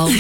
Wow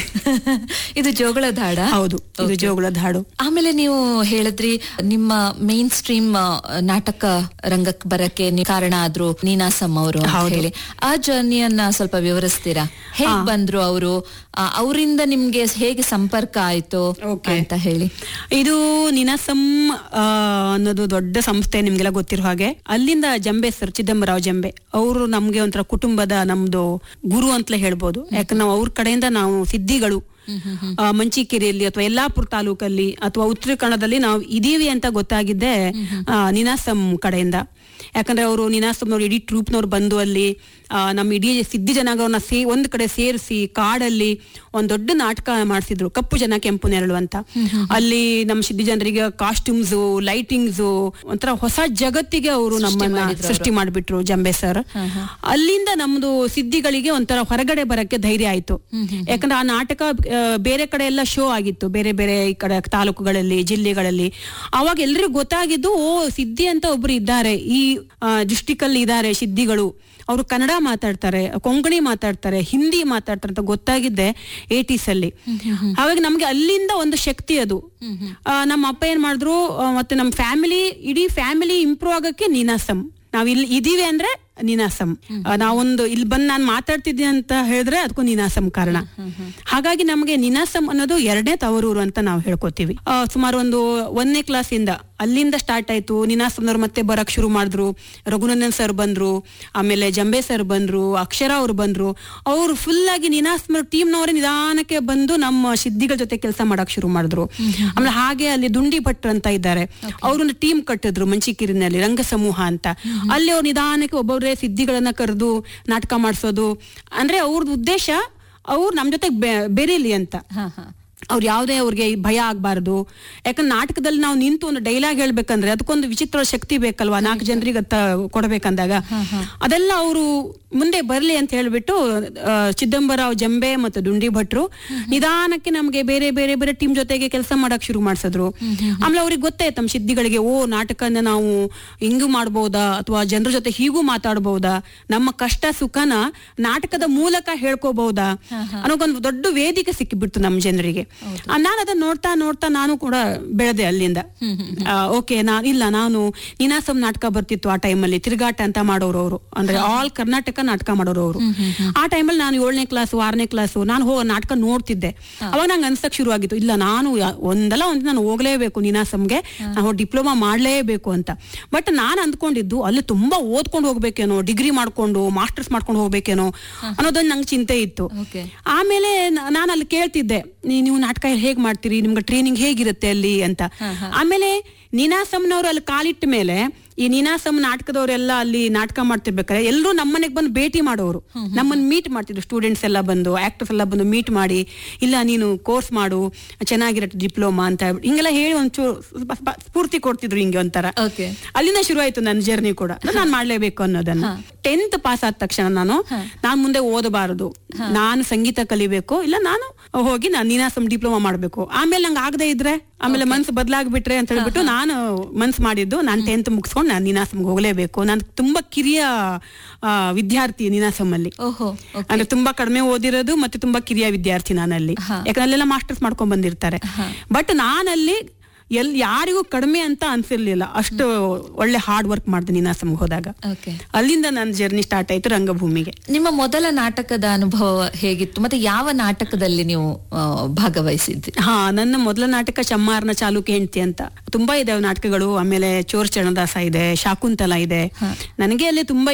ಇದು ಜೋಗಳದ ಹಾಡ ಹೌದು ಇದು ಜೋಗುಳದ ಹಾಡು ಆಮೇಲೆ ನೀವು ಹೇಳಿದ್ರಿ ನಿಮ್ಮ ಮೇನ್ ಸ್ಟ್ರೀಮ್ ನಾಟಕ ರಂಗಕ್ಕೆ ಬರಕ್ಕೆ ನೀವು ಕಾರಣ ಆದ್ರು ನೀನಾಸಮ್ ಅವರು ಅಂತ ಹೌದು. ಹೇಳಿ ಆ ಜರ್ನಿಯನ್ನ ಸ್ವಲ್ಪ ವಿವರಿಸ್ತೀರಾ ಹೇಗ್ ಬಂದ್ರು ಅವರು ಅವರಿಂದ ನಿಮ್ಗೆ ಹೇಗೆ ಸಂಪರ್ಕ ಆಯ್ತು Okay. ಅಂತ ಹೇಳಿ ಇದು ನಿನಾಸಂ ಆ, ಅನ್ನೋದು ದೊಡ್ಡ ಸಂಸ್ಥೆ ನಿಮ್ಗೆಲ್ಲ ಗೊತ್ತಿರೋ ಹಾಗೆ ಅಲ್ಲಿಂದ ಜಂಬೆ ಸರ್ ಚಿದಂಬರಾವ್ ಜಂಬೆ ಅವರು ನಮ್ಗೆ ಒಂಥರ ಕುಟುಂಬದ ನಮ್ದು ಗುರು ಅಂತಲೇ ಹೇಳ್ಬೋದು ಯಾಕಂದ್ರೆ ನಾವು ಅವ್ರ ಕಡೆಯಿಂದ ನಾವು ಸಿದ್ಧಿಗಳು ಆ, ಮಂಚಿಕೆರೆಯಲ್ಲಿ ಅಥವಾ ಯಲ್ಲಾಪುರ ತಾಲೂಕಲ್ಲಿ ಅಥವಾ ಉತ್ತರ ಕನ್ನಡದಲ್ಲಿ ನಾವು ಇದೀವಿ ಅಂತ ಗೊತ್ತಾಗಿದ್ದೆ ಆ, ನಿನಾಸಂ ಕಡೆಯಿಂದ ಯಾಕಂದ್ರೆ ಅವರು ನಿನಾಸಂನವ್ರು ಇಡೀ ಟ್ರೂಪ್ನವ್ರು ಬಂದು ಅಲ್ಲಿ ಆ, ನಮ್ಮ ಇಡೀ ಸಿದ್ಧಿ ಜನಾಂಗವ್ರನ್ನ ಸೇ ಒಂದ್ ಕಡೆ ಸೇರಿಸಿ ಕಾಡಲ್ಲಿ ಒಂದ್ ದೊಡ್ಡ ನಾಟಕ ಮಾಡಿಸಿದ್ರು ಕಪ್ಪು ಜನ ಕೆಂಪು ನೆರಳು ಅಂತ ಅಲ್ಲಿ ನಮ್ಮ ಸಿದ್ಧಿ ಜನರಿಗೆ ಕಾಸ್ಟ್ಯೂಮ್ಸ್ ಲೈಟಿಂಗ್ಸ್ ಒಂಥರ ಹೊಸ ಜಗತ್ತಿಗೆ ಅವರು ನಮ್ಮನ್ನ ಸೃಷ್ಟಿ ಮಾಡಿಬಿಟ್ರು ಜಂಬೆ ಸರ್ ಅಲ್ಲಿಂದ ನಮ್ದು ಸಿದ್ಧಿಗಳಿಗೆ ಒಂಥರ ಹೊರಗಡೆ ಬರಕ್ಕೆ ಧೈರ್ಯ ಆಯ್ತು ಯಾಕಂದ್ರೆ ಆ ನಾಟಕ ಆ, ಬೇರೆ ಕಡೆ ಎಲ್ಲ ಶೋ ಆಗಿತ್ತು ಬೇರೆ ಬೇರೆ ಈ ಕಡೆ ತಾಲೂಕುಗಳಲ್ಲಿ ಜಿಲ್ಲೆಗಳಲ್ಲಿ ಅವಾಗ ಎಲ್ರಿಗೂ ಗೊತ್ತಾಗಿದ್ದು ಓ ಸಿದ್ಧಿ ಅಂತ ಒಬ್ರು ಇದ್ದಾರೆ ಈ ಡಿಸ್ಟಿಕ್ ಅಲ್ಲಿ ಇದ್ದಾರೆ ಸಿದ್ಧಿಗಳು ಅವರು ಕನ್ನಡ ಮಾತಾಡ್ತಾರೆ ಕೊಂಕಣಿ ಮಾತಾಡ್ತಾರೆ ಹಿಂದಿ ಮಾತಾಡ್ತಾರೆ ಅಂತ ಗೊತ್ತಾಗಿದ್ದೆ ಏಟೀಸ್ ಅಲ್ಲಿ ಹಾಗಾಗಿ ನಮ್ಗೆ ಅಲ್ಲಿಂದ ಒಂದು ಶಕ್ತಿ ಅದು ಆ, ನಮ್ಮ ಅಪ್ಪ ಏನ್ ಮಾಡಿದ್ರು ಆ, ಮತ್ತೆ ನಮ್ಮ ಫ್ಯಾಮಿಲಿ ಇಡೀ ಫ್ಯಾಮಿಲಿ ಇಂಪ್ರೂವ್ ಆಗಕ್ಕೆ ನೀನಾಸಂ ನಾವ್ ಇಲ್ಲಿ ಇದೀವಿ ಅಂದ್ರೆ ನೀನಾಸಂ ಆ, ನಾವೊಂದು ಇಲ್ಲಿ ಬಂದು ನಾನು ಮಾತಾಡ್ತಿದ್ದೀನಿ ಅಂತ ಹೇಳಿದ್ರೆ ಅದಕ್ಕೂ ನೀನಾಸಂ ಕಾರಣ ಹಾಗಾಗಿ ನಮಗೆ ನೀನಾಸಂ ಅನ್ನೋದು ಎರಡನೇ ತವರೂರು ಅಂತ ನಾವು ಹೇಳ್ಕೊತೀವಿ ಆ, ಸುಮಾರು ಒಂದು ಒಂದನೇ ಕ್ಲಾಸ್ ಇಂದ ಅಲ್ಲಿಂದ ಸ್ಟಾರ್ಟ್ ಆಯ್ತು ನೀನಾಸಂನವ್ರು ಮತ್ತೆ ಬರಕ್ ಶುರು ಮಾಡಿದ್ರು ರಘುನಂದನ್ ಸರ್ ಬಂದ್ರು ಆಮೇಲೆ ಜಂಬೆ ಸರ್ ಬಂದ್ರು ಅಕ್ಷರ ಅವ್ರು ಬಂದ್ರು ಅವ್ರು ಫುಲ್ ಆಗಿ ನೀನಾಸಂ ಟೀಮ್ನವರೇ ನಿಧಾನಕ್ಕೆ ಬಂದು ನಮ್ಮ ಸಿದ್ಧಿಗಳ ಜೊತೆ ಕೆಲಸ ಮಾಡಕ್ ಶುರು ಮಾಡಿದ್ರು ಆಮೇಲೆ ಹಾಗೆ ಅಲ್ಲಿ ದುಂಡಿ ಭಟ್ರು ಅಂತ ಇದ್ದಾರೆ ಅವ್ರನ್ನ ಟೀಮ್ ಕಟ್ಟಿದ್ರು ಮಂಚಿಕಿರಿನಲ್ಲಿ ರಂಗ ಸಮೂಹ ಅಂತ ಅಲ್ಲಿ ಅವ್ರು ನಿಧಾನಕ್ಕೆ ಒಬ್ಬೊಬ್ಬರೇ ಸಿದ್ಧಿಗಳನ್ನ ಕರೆದು ನಾಟಕ ಮಾಡಿಸೋದು ಅಂದ್ರೆ ಅವ್ರದ್ದು ಉದ್ದೇಶ ಅವ್ರು ನಮ್ ಜೊತೆ ಬೆ- ಬೆರೀಲಿ ಅಂತ ಹಾ ಹಾ ಅವ್ರು ಯಾವುದೇ ಅವ್ರಿಗೆ ಭಯ ಆಗ್ಬಾರ್ದು ಯಾಕಂದ್ರೆ ನಾಟಕದಲ್ಲಿ ನಾವು ನಿಂತು ಒಂದು ಡೈಲಾಗ್ ಹೇಳ್ಬೇಕಂದ್ರೆ ಅದಕ್ಕೊಂದು ವಿಚಿತ್ರ ಶಕ್ತಿ ಬೇಕಲ್ವಾ ನಾಲ್ಕು ಜನರಿಗೆ ಅತ್ತ ಕೊಡಬೇಕಂದಾಗ ಅದೆಲ್ಲ ಅವರು ಮುಂದೆ ಬರ್ಲಿ ಅಂತ ಹೇಳ್ಬಿಟ್ಟು ಆ, ಚಿದಂಬರಾವ್ ಜಂಬೆ ಮತ್ತು ದುಂಡಿ ಭಟ್ರು ನಿಧಾನಕ್ಕೆ ನಮಗೆ ಬೇರೆ ಬೇರೆ ಬೇರೆ ಟೀಮ್ ಜೊತೆಗೆ ಕೆಲಸ ಮಾಡಕ್ ಶುರು ಮಾಡ್ಸಿದ್ರು ಆಮೇಲೆ ಅವ್ರಿಗೆ ಗೊತ್ತೇ ತಮ್ಮ ಸಿದ್ಧಿಗಳಿಗೆ ಓ ನಾಟಕನ ನಾವು ಹಿಂಗೂ ಮಾಡ್ಬೋದಾ ಅಥವಾ ಜನರ ಜೊತೆ ಹೀಗೂ ಮಾತಾಡ್ಬೋದಾ ನಮ್ಮ ಕಷ್ಟ ಸುಖನ ನಾಟಕದ ಮೂಲಕ ಹೇಳ್ಕೋಬಹುದಾ ಅನ್ನೋದೊಂದು ದೊಡ್ಡ ವೇದಿಕೆ ಸಿಕ್ಕಿಬಿಡ್ತು ನಮ್ಮ ಜನರಿಗೆ ನಾನು ಅದನ್ನ ನೋಡ್ತಾ ನೋಡ್ತಾ ನಾನು ಕೂಡ ಬೆಳೆದೆ ಅಲ್ಲಿಂದ ಓಕೆ ನಾನು ಇಲ್ಲ ನಾನು ನೀನಾಸಂ ನಾಟಕ ಬರ್ತಿತ್ತು ಆ ಟೈಮಲ್ಲಿ ತಿರುಗಾಟ ಅಂತ ಮಾಡೋರು ಅವರು ಅಂದ್ರೆ ಆಲ್ ಕರ್ನಾಟಕ ನಾಟಕ ಮಾಡೋರು ಅವರು ಆ ಟೈಮಲ್ಲಿ ನಾನು ಏಳನೇ ಕ್ಲಾಸ್ ಆರನೇ ಕ್ಲಾಸ್ ನಾನು ಹೋಗೋ ನಾಟಕ ನೋಡ್ತಿದ್ದೆ ಅವಾಗ ನಂಗೆ ಅನ್ಸಕ್ ಶುರು ಆಗಿತ್ತು ಇಲ್ಲ ನಾನು ಯಾ- ಒಂದಲ್ಲ ಒಂದು ನಾನು ಹೋಗ್ಲೇಬೇಕು ನೀನಾಸಂಗೆ ನಾನು ಡಿಪ್ಲೊಮಾ ಮಾಡ್ಲೇಬೇಕು ಅಂತ ಬಟ್ ನಾನು ಅಂದ್ಕೊಂಡಿದ್ದು ಅಲ್ಲಿ ತುಂಬಾ ಓದ್ಕೊಂಡು ಹೋಗ್ಬೇಕೇನೋ ಡಿಗ್ರಿ ಮಾಡ್ಕೊಂಡು ಮಾಸ್ಟರ್ಸ್ ಮಾಡ್ಕೊಂಡು ಹೋಗ್ಬೇಕೇನೋ ಅನ್ನೋದೊಂದು ನಂಗೆ ಚಿಂತೆ ಇತ್ತು ಓಕೆ ಆಮೇಲೆ ನಾನು ಅಲ್ಲಿ ಕೇಳ್ತಿದ್ದೆ ನೀ- ನೀವು ನಾಟಕ ಹೇಗ್ ಮಾಡ್ತೀರಿ ನಿಮ್ಗೆ ಟ್ರೈನಿಂಗ್ ಹೇಗಿರುತ್ತೆ ಅಲ್ಲಿ ಅಂತ ಆಮೇಲೆ ನೀನಾಸಂನವ್ರು ಅಲ್ಲಿ ಕಾಲಿಟ್ಟ ಮೇಲೆ ಈ ನೀನಾಸಂ ನಾಟಕದವರೆಲ್ಲ ಅಲ್ಲಿ ನಾಟಕ ಮಾಡ್ತಿರ್ಬೇಕಾದ್ರೆ ಎಲ್ಲರೂ ನಮ್ಮನೆಗೆ ಬಂದು ಭೇಟಿ ಮಾಡೋರು ನಮ್ಮನ್ನ ಮೀಟ್ ಮಾಡ್ತಿದ್ರು ಸ್ಟೂಡೆಂಟ್ಸ್ ಎಲ್ಲ ಬಂದು ಆಕ್ಟರ್ಸ್ ಎಲ್ಲ ಬಂದು ಮೀಟ್ ಮಾಡಿ ಇಲ್ಲ ನೀನು ಕೋರ್ಸ್ ಮಾಡು ಚೆನ್ನಾಗಿರತ್ತೆ ಡಿಪ್ಲೊಮಾ ಅಂತ ಹೇಳ್ಬಿಟ್ಟು ಹಿಂಗೆಲ್ಲ ಹೇಳಿ ಒಂಚೂರು ಸ್ಪ- ಸ್ಪ- ಸ್ಫೂರ್ತಿ ಕೊಡ್ತಿದ್ರು ಹಿಂಗೆ ಒಂಥರ ಓಕೆ ಅಲ್ಲಿಂದ ಶುರು ಆಯ್ತು ನನ್ನ ಜರ್ನಿ ಕೂಡ ನಾನು ಮಾಡ್ಲೇಬೇಕು ಅನ್ನೋದನ್ನ ಟೆಂತ್ ಪಾಸ್ ಆದ ತಕ್ಷಣ ನಾನು ನಾನ್ ಮುಂದೆ ಓದಬಾರದು ನಾನು ಸಂಗೀತ ಕಲಿಬೇಕು ಇಲ್ಲ ನಾನು ಹೋಗಿ ನಾನು ನೀನಾಸಂ ಡಿಪ್ಲೊಮಾ ಮಾಡ್ಬೇಕು ಆಮೇಲೆ ನಂಗೆ ಆಗದೆ ಇದ್ರೆ ಆಮೇಲೆ ಮನ್ಸು ಬದಲಾಗ್ಬಿಟ್ರೆ ಅಂತ ಹೇಳ್ಬಿಟ್ಟು ನಾನು ಮನ್ಸು ಮಾಡಿದ್ದು ನಾನು ಟೆಂತ್ ಮುಗಿಸ್ಕೊಂಡು ನಾನು ನೀನಾಸಂಗೆ ಹೋಗ್ಲೇಬೇಕು ನಾನು ತುಂಬಾ ಕಿರಿಯ ಆ, ವಿದ್ಯಾರ್ಥಿ ನೀನಾಸಂ ಅಲ್ಲಿ ಓಹೋ ಅಂದ್ರೆ ತುಂಬಾ ಕಡಿಮೆ ಓದಿರೋದು ಮತ್ತೆ ತುಂಬಾ ಕಿರಿಯ ವಿದ್ಯಾರ್ಥಿ ನಾನಲ್ಲಿ ಯಾಕಂದ್ರೆ ಅಲ್ಲೆಲ್ಲ ಮಾಸ್ಟರ್ಸ್ ಮಾಡ್ಕೊಂಡ್ ಬಂದಿರ್ತಾರೆ ಬಟ್ ನಾನಲ್ಲಿ ಎಲ್ ಯಾರಿಗೂ ಕಡಿಮೆ ಅಂತ ಅನ್ಸಿರ್ಲಿಲ್ಲ ಅಷ್ಟು ಒಳ್ಳೆ ಹಾರ್ಡ್ ವರ್ಕ್ ಮಾಡ್ದೆ ನೀನಾಸಂಗೆ ಹೋದಾಗ ಓಕೆ ಅಲ್ಲಿಂದ ನನ್ನ ಜರ್ನಿ ಸ್ಟಾರ್ಟ್ ಆಯ್ತು ರಂಗಭೂಮಿಗೆ ನಿಮ್ಮ ಮೊದಲ ನಾಟಕದ ಅನುಭವ ಹೇಗಿತ್ತು ಮತ್ತೆ ಯಾವ ನಾಟಕದಲ್ಲಿ ನೀವು ಆ, ಭಾಗವಹಿಸಿದ್ರಿ ಹಾ ನನ್ನ ಮೊದಲ ನಾಟಕ ಚಮ್ಮಾರನ ಚಾಲುಕ್ಯ ಹೆಂಡತಿ ಅಂತ ತುಂಬಾ ಇದಾವೆ ನಾಟಕಗಳು ಆಮೇಲೆ ಚೋರ್ ಚರಣದಾಸ ಇದೆ ಶಾಕುಂತಲ ಇದೆ ನನಗೆ ಅಲ್ಲಿ ತುಂಬಾ